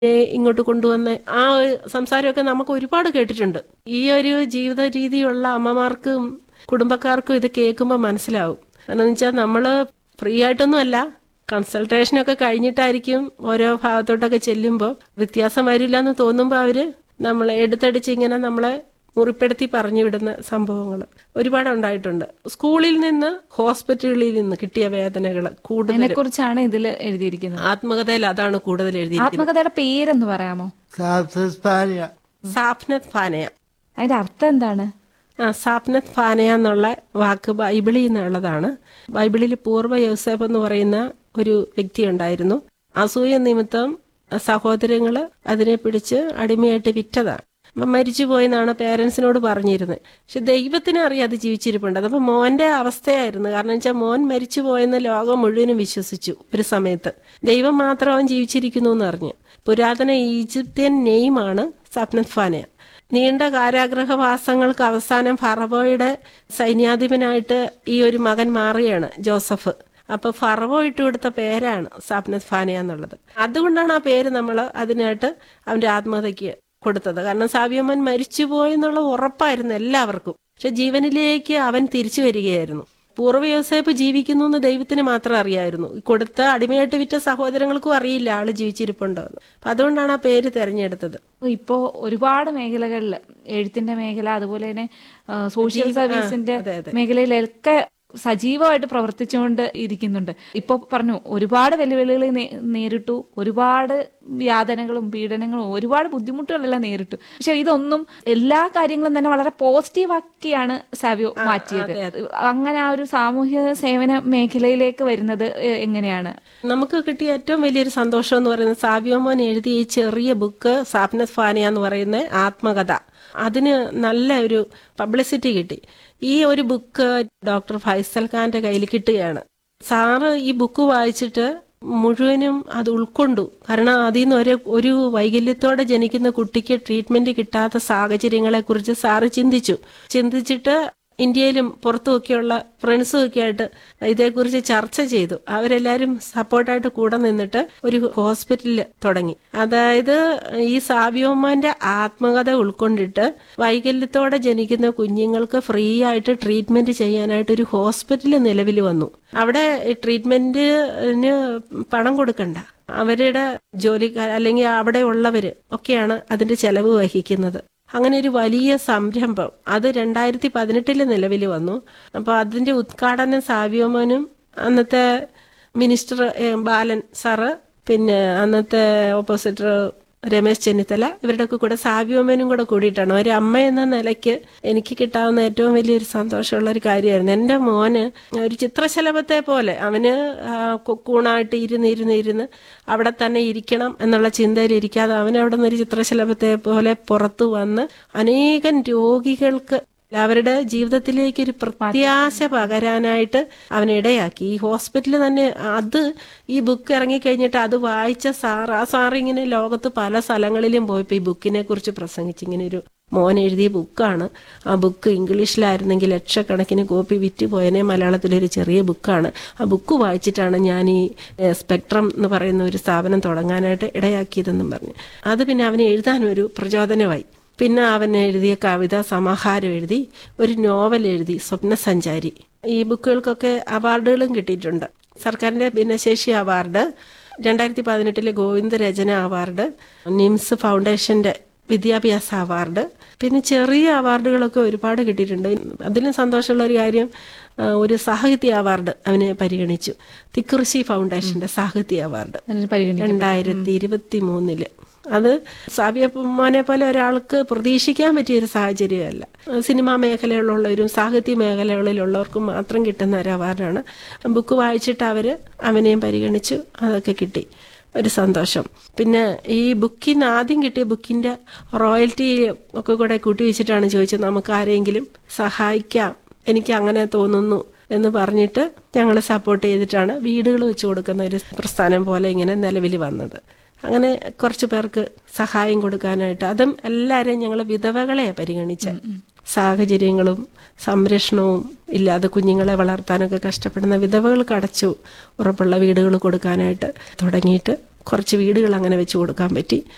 ഏ, ഇങ്ങോട്ട് കൊണ്ടുവന്ന് ആ ഒരു സംസാരമൊക്കെ നമുക്ക് ഒരുപാട് കേട്ടിട്ടുണ്ട് ഈ ഒരു ജീവിത രീതിയുള്ള അമ്മമാർക്കും കുടുംബക്കാർക്കും ഇത് കേൾക്കുമ്പോൾ മനസ്സിലാവും കാരണം വെച്ചാൽ നമ്മൾ ഫ്രീ ആയിട്ടൊന്നും അല്ല കൺസൾട്ടേഷനൊക്കെ കഴിഞ്ഞിട്ടായിരിക്കും ഓരോ ഭാഗത്തോട്ടൊക്കെ ചെല്ലുമ്പോൾ വ്യത്യാസം വരില്ല എന്ന് തോന്നുമ്പോൾ അവര് നമ്മളെ എടുത്തടിച്ച് ഇങ്ങനെ നമ്മളെ മുറിപ്പെടുത്തി പറഞ്ഞു വിടുന്ന സംഭവങ്ങൾ ഒരുപാട് ഉണ്ടായിട്ടുണ്ട് സ്കൂളിൽ നിന്ന് ഹോസ്പിറ്റലുകളിൽ നിന്ന് കിട്ടിയ വേദനകൾ കൂടുതൽ അതിനെ കുറിച്ചാണ് ഇതിൽ എഴുതിയിരിക്കുന്നത് ആത്മകഥയിൽ അതാണ് കൂടുതൽ എഴുതിയിരിക്കുന്നത് ആത്മകഥയുടെ പേരെന്ന് പറയാമോ സാപ്തസ്പാനിയ സാപ്നത് ഫാനയ അതിന്റെ അർത്ഥം എന്താണ് ആ സാപ്നത് ഫാനയ എന്നുള്ള വാക്ക് ബൈബിളിൽ നിന്നുള്ളതാണ് ബൈബിളിൽ പൂർവ്വ യോസേഫ് എന്ന് പറയുന്ന ഒരു വ്യക്തി ഉണ്ടായിരുന്നു അസൂയ നിമിത്തം സഹോദരങ്ങള് അതിനെ പിടിച്ച് അടിമയായിട്ട് വിറ്റതാണ് അപ്പം മരിച്ചു പോയെന്നാണ് പേരൻസിനോട് പറഞ്ഞിരുന്നത് പക്ഷെ ദൈവത്തിന് അറിയാം അത് ജീവിച്ചിരിപ്പുണ്ട് അതപ്പോ മോന്റെ അവസ്ഥയായിരുന്നു കാരണം വെച്ചാൽ മോൻ മരിച്ചു പോയെന്ന് ലോകം മുഴുവനും വിശ്വസിച്ചു ഒരു സമയത്ത് ദൈവം മാത്രം അവൻ ജീവിച്ചിരിക്കുന്നു എന്ന് അറിഞ്ഞു പുരാതന ഈജിപ്ത്യൻ നെയ്മാണ് സപ്നത് ഫാനയ നീണ്ട കാരാഗ്രഹവാസങ്ങൾക്ക് അവസാനം ഫറവോയുടെ സൈന്യാധിപനായിട്ട് ഈ ഒരു മകൻ മാറുകയാണ് ജോസഫ് അപ്പൊ ഫറവോ ഇട്ട് കൊടുത്ത പേരാണ് സാപ്നത് ഫാനിയ എന്നുള്ളത് അതുകൊണ്ടാണ് ആ പേര് നമ്മൾ അതിനായിട്ട് അവന്റെ ആത്മകഥയ്ക്ക് കൊടുത്തത് കാരണം സാബിയമ്മൻ മരിച്ചുപോയി എന്നുള്ള ഉറപ്പായിരുന്നു എല്ലാവർക്കും പക്ഷെ ജീവനിലേക്ക് അവൻ തിരിച്ചു വരികയായിരുന്നു പൂർവ്വ യോസേപ്പ് ജീവിക്കുന്നു എന്ന് ദൈവത്തിന് മാത്രം അറിയായിരുന്നു ഈ കൊടുത്ത അടിമയായിട്ട് വിറ്റ സഹോദരങ്ങൾക്കും അറിയില്ല ആള് ജീവിച്ചിരിപ്പുണ്ടോ എന്ന് അപ്പൊ അതുകൊണ്ടാണ് ആ പേര് തെരഞ്ഞെടുത്തത് ഇപ്പോ ഒരുപാട് മേഖലകളിൽ എഴുത്തിന്റെ മേഖല അതുപോലെ തന്നെ ആ, സോഷ്യൽ സർവീസിന്റെ അതെ, അതെ. മേഖലയിലൊക്കെ സജീവമായിട്ട് പ്രവർത്തിച്ചുകൊണ്ട് ഇരിക്കുന്നുണ്ട് ഇപ്പൊ പറഞ്ഞു ഒരുപാട് വെല്ലുവിളികൾ നേ- നേരിട്ടു ഒരുപാട് യാതനകളും പീഡനങ്ങളും ഒരുപാട് ബുദ്ധിമുട്ടുകളെല്ലാം നേരിട്ടു പക്ഷെ ഇതൊന്നും എല്ലാ കാര്യങ്ങളും തന്നെ വളരെ പോസിറ്റീവ് ആക്കിയാണ് സാവിയോ മാറ്റിയത് അങ്ങനെ ആ ഒരു സാമൂഹ്യ സേവന മേഖലയിലേക്ക് വരുന്നത് എ- എങ്ങനെയാണ് നമുക്ക് കിട്ടിയ ഏറ്റവും വലിയൊരു സന്തോഷം എന്ന് പറയുന്നത് സാബിയോമോൻ എഴുതിയ ഈ ചെറിയ ബുക്ക് സാപ്നസ് ഫാനിയ എന്ന് പറയുന്ന ആത്മകഥ അതിന് നല്ല ഒരു പബ്ലിസിറ്റി കിട്ടി ഈ ഒരു ബുക്ക് ഡോക്ടർ ഫൈസൽ ഖാന്റെ കയ്യിൽ കിട്ടുകയാണ് സാറ് ഈ ബുക്ക് വായിച്ചിട്ട് മുഴുവനും അത് ഉൾക്കൊണ്ടു കാരണം അതിൽ നിന്ന് ഒരു ഒരു വൈകല്യത്തോടെ ജനിക്കുന്ന കുട്ടിക്ക് ട്രീറ്റ്മെന്റ് കിട്ടാത്ത സാഹചര്യങ്ങളെ കുറിച്ച് സാറ് ചിന്തിച്ചു ചിന്തിച്ചിട്ട് ഇന്ത്യയിലും പുറത്തുമൊക്കെയുള്ള ഫ്രണ്ട്സും ഒക്കെ ആയിട്ട് ഇതേക്കുറിച്ച് ചർച്ച ചെയ്തു അവരെല്ലാരും സപ്പോർട്ടായിട്ട് കൂടെ നിന്നിട്ട് ഒരു ഹോസ്പിറ്റലിൽ തുടങ്ങി അതായത് ഈ സാബിയോമാന്റെ ആത്മകഥ ഉൾക്കൊണ്ടിട്ട് വൈകല്യത്തോടെ ജനിക്കുന്ന കുഞ്ഞുങ്ങൾക്ക് ഫ്രീ ആയിട്ട് ട്രീറ്റ്മെന്റ് ചെയ്യാനായിട്ട് ഒരു ഹോസ്പിറ്റൽ നിലവിൽ വന്നു അവിടെ ട്രീറ്റ്മെന്റിന് പണം കൊടുക്കണ്ട അവരുടെ ജോലിക്കാർ അല്ലെങ്കിൽ അവിടെ ഉള്ളവര് ഒക്കെയാണ് അതിന്റെ ചെലവ് വഹിക്കുന്നത് അങ്ങനെ ഒരു വലിയ സംരംഭം അത് രണ്ടായിരത്തി പതിനെട്ടില് നിലവിൽ വന്നു അപ്പോൾ അതിന്റെ ഉദ്ഘാടനം സാവ്യോമനും അന്നത്തെ മിനിസ്റ്റർ എ, ബാലൻ സാറ് പിന്നെ അന്നത്തെ ഓപ്പോസിറ്റർ രമേശ് ചെന്നിത്തല ഇവരുടെയൊക്കെ കൂടെ സാവ്യോമനും കൂടെ കൂടിയിട്ടാണ് ഒരു അമ്മ എന്ന നിലയ്ക്ക് എനിക്ക് കിട്ടാവുന്ന ഏറ്റവും വലിയൊരു സന്തോഷമുള്ള ഒരു കാര്യമായിരുന്നു എൻ്റെ മോന് ഒരു ചിത്രശലഭത്തെ പോലെ അവന് ആ, കൊക്കൂണായിട്ട് ഇരുന്ന് ഇരുന്ന് ഇരുന്ന് അവിടെ തന്നെ ഇരിക്കണം എന്നുള്ള ചിന്തയിൽ ഇരിക്കാതെ അവൻ അവിടെ നിന്ന് ഒരു ചിത്രശലഭത്തെ പോലെ പുറത്തു വന്ന് അനേകം രോഗികൾക്ക് അവരുടെ ജീവിതത്തിലേക്ക് ഒരു പ്രത്യാശ പകരാനായിട്ട് അവൻ ഇടയാക്കി ഈ ഹോസ്പിറ്റലിൽ തന്നെ അത് ഈ ബുക്ക് ഇറങ്ങിക്കഴിഞ്ഞിട്ട് അത് വായിച്ച സാർ ആ സാർ ഇങ്ങനെ ലോകത്ത് പല സ്ഥലങ്ങളിലും പോയപ്പോൾ ഈ ബുക്കിനെ കുറിച്ച് പ്രസംഗിച്ച് ഇങ്ങനെ ഒരു മോൻ എഴുതിയ ബുക്കാണ് ആ ബുക്ക് ഇംഗ്ലീഷിലായിരുന്നെങ്കിൽ ലക്ഷക്കണക്കിന് കോപ്പി വിറ്റ് പോയനെ മലയാളത്തിലൊരു ചെറിയ ബുക്കാണ് ആ ബുക്ക് വായിച്ചിട്ടാണ് ഞാൻ ഈ ഏഹ്, സ്പെക്ട്രം എന്ന് പറയുന്ന ഒരു സ്ഥാപനം തുടങ്ങാനായിട്ട് ഇടയാക്കിയതെന്നും പറഞ്ഞു അത് പിന്നെ അവന് എഴുതാനൊരു പ്രചോദനമായി പിന്നെ അവൻ എഴുതിയ കവിത സമാഹാരം എഴുതി ഒരു നോവൽ എഴുതി സ്വപ്നസഞ്ചാരി ഈ ബുക്കുകൾക്കൊക്കെ അവാർഡുകളും കിട്ടിയിട്ടുണ്ട് സർക്കാരിന്റെ ഭിന്നശേഷി അവാർഡ് രണ്ടായിരത്തി പതിനെട്ടിലെ ഗോവിന്ദ രചന അവാർഡ് നിംസ് ഫൗണ്ടേഷന്റെ വിദ്യാഭ്യാസ അവാർഡ് പിന്നെ ചെറിയ അവാർഡുകളൊക്കെ ഒരുപാട് കിട്ടിയിട്ടുണ്ട് അതിലും സന്തോഷമുള്ള ഒരു കാര്യം ആ, ഒരു സാഹിത്യ അവാർഡ് അവനെ പരിഗണിച്ചു തിക്കുറിശി ഫൗണ്ടേഷന്റെ സാഹിത്യ അവാർഡ് അതിന് പരിഗണിക്കും രണ്ടായിരത്തി ഇരുപത്തി മൂന്നില് അത് സാബിയമ്മോനെ പോലെ ഒരാൾക്ക് പ്രതീക്ഷിക്കാൻ പറ്റിയ ഒരു സാഹചര്യമല്ല സിനിമാ മേഖലയിലുള്ളവരും സാഹിത്യ മേഖലകളിലുള്ളവർക്കും മാത്രം കിട്ടുന്ന ഒരു അവാർഡാണ് ബുക്ക് വായിച്ചിട്ട് അവര് അവനെയും പരിഗണിച്ചു അതൊക്കെ കിട്ടി ഒരു സന്തോഷം പിന്നെ ഈ ബുക്കിന് ആദ്യം കിട്ടിയ ബുക്കിന്റെ റോയൽറ്റി ഒക്കെ കൂടെ കൂട്ടി വെച്ചിട്ടാണ് ചോദിച്ചത് നമുക്ക് ആരെങ്കിലും സഹായിക്കാം എനിക്ക് അങ്ങനെ തോന്നുന്നു എന്ന് പറഞ്ഞിട്ട് ഞങ്ങൾ സപ്പോർട്ട് ചെയ്തിട്ടാണ് വീടുകൾ വെച്ച് കൊടുക്കുന്ന ഒരു പ്രസ്ഥാനം പോലെ ഇങ്ങനെ നിലവിൽ വന്നത് അങ്ങനെ കുറച്ച് പേർക്ക് സഹായം കൊടുക്കാനായിട്ട് അതും എല്ലാവരെയും ഞങ്ങൾ വിധവകളെ പരിഗണിച്ച സാഹചര്യങ്ങളും സംരക്ഷണവും ഇല്ലാതെ കുഞ്ഞുങ്ങളെ വളർത്താനൊക്കെ കഷ്ടപ്പെടുന്ന വിധവകൾക്ക് അടച്ചു ഉറപ്പുള്ള വീടുകൾ കൊടുക്കാനായിട്ട് തുടങ്ങിയിട്ട് കുറച്ച് വീടുകൾ അങ്ങനെ വെച്ച് കൊടുക്കാൻ പറ്റി